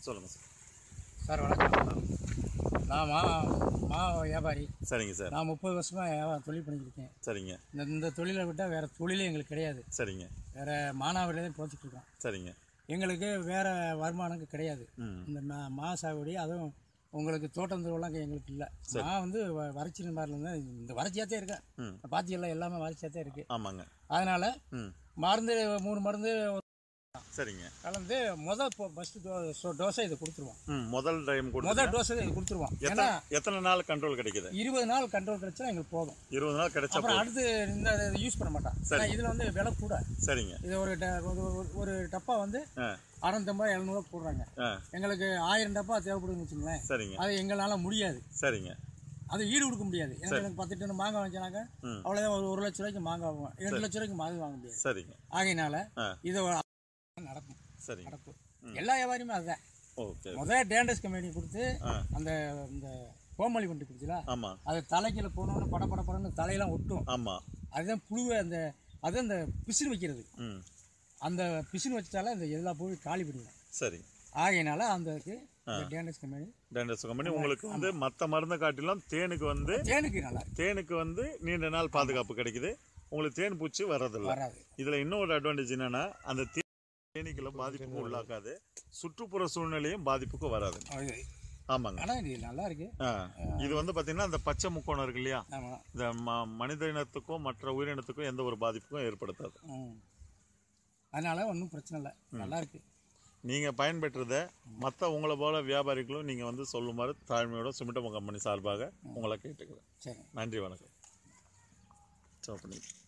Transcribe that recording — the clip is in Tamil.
சொல்லுங்கள் சார் சார் வணக்கம் நான் மா மா வியாபாரி சரிங்க சார் நான் முப்பது வருஷமாக வியாபாரம் தொழில் பண்ணிக்கிருக்கேன் சரிங்க இந்த இந்த தொழிலை விட்டால் வேறு தொழிலே எங்களுக்கு கிடையாது சரிங்க வேறு மானாவரியில் தான் போச்சுட்டு இருக்கோம் சரிங்க எங்களுக்கு வேறு வருமானம் கிடையாது ம் இந்த மா மா சாகுபடி அதுவும் உங்களுக்கு தோட்டம் துருவெல்லாம் எங்களுக்கு இல்லை நான் வந்து வ- வறட்சி மாதிரில தான் இந்த வறட்சியாகத்தே இருக்கேன் ம் பாத்தியெல்லாம் எல்லாமே வறட்சியாகத்தே இருக்குது ஆமாங்க அதனால் ம் மருந்து மூணு மருந்து சரிங்க கலந்து முதல் ஃபஸ்ட்டு டோஸை இதை கொடுத்துருவோம் ம் முதல் டைம் கொடுத்து முதல் டோஸ் இது கொடுத்துருவோம் ஏன்னா எத்தனை எத்தனை நாள் கண்ட்ரோல் கிடைக்குது இருபது நாள் கண்ட்ரோல் கிடைச்சா எங்களுக்கு போதும் இருபது நாள் கிடைச்சா அப்புறம் போதும். அடுத்து இந்த யூஸ் பண்ண மாட்டான் ஏன்னா இதில் வந்து விலை கூட சரிங்க இது ஒரு ட- ஒரு- ஒரு- ஒரு டப்பா வந்து ஆ அறநூத்தம்பது எழுநூறுவா போடுறாங்க ஆ எங்களுக்கு ஆயிரம் டப்பா தேவைப்படுதுன்னு வச்சுங்களேன் சரிங்க அது எங்களால் முடியாது சரிங்க அது ஈடு கொடுக்க முடியாது ஏன்னா எனக்கு பத்து டன் மாங்காய் வாங்கினாக்க ம். அவ்வளோதான் ஒரு ஒரு லட்ச ரூபாய்க்கு மாங்காய் வாங்குவோம் ரெண்டு லட்ச ரூபாய்க்கு மாங்காய் வாங்க முடியாது சரிங்க ஆகையினால ஆ. இது ஒரு நடக்கும் சரிங்க நடக்கும் எல்லா வியாபாரியுமே அதுதான் ஓகே முதல்ல டேண்டஸ் கம்பெனி கொடுத்து ஆ. அந்த இந்த கோமலி வண்டி கொடுத்துல ஆமாம் அது தலைக்கில போனோன்னு பட பட படன்னு தலையெல்லாம் ஒட்டும் ஆமாம் அதுதான் புழுவை அந்த அது அந்த பிசின் வைக்கிறது ம் அந்த பிசின் வச்சால இந்த எல்லா புழுவும் காலி பண்ணிடும் சரிங்க ஆகையினால அந்த இதுக்கு இந்த டேண்டஸ் கம்பெனி டென்டஸ் கம்பெனி உங்களுக்கு வந்து மற்ற மருந்தை காட்டிலும் தேனுக்கு வந்து தேனுக்கு நல்லா இருக்கு தேனுக்கு வந்து நீண்ட நாள் பாதுகாப்பு கிடைக்குது உங்களுக்கு தேன் பூச்சி வர்றதில்ல வராது இதுல இன்னொரு அட்வான்டேஜ் என்னன்னா அந்த தே- தேனீக்களை பாதிப்புக்கு உள்ளாக்காது சுற்றுப்புற சூழ்நிலையும் பாதிப்புக்கு வராது அது- ஆமாங்க ஆனா இது நல்லா இருக்கு ஆ. இது வந்து பாத்தீங்கன்னா அந்த பச்சை முக்கோணம் இருக்கு இல்லையா ஆமா இந்த ம- மனித இனத்துக்கும் மற்ற உயிரினத்துக்கும் எந்த ஒரு பாதிப்புக்கும் ஏற்படுத்தாது ம் அதனால ஒன்றும் பிரச்சனை இல்லை நல்லா இருக்கு நீங்க பயன்பெற்றதை மற்ற உங்களை போல வியாபாரிகளும் நீங்க வந்து சொல்லுமாறு தாழ்மையோட சுமிட்டம கம்பெனி சார்பாக உங்களை கேட்டுக்கிறேன் சரி நன்றி வணக்கம் ஸ்டாப் பண்ணி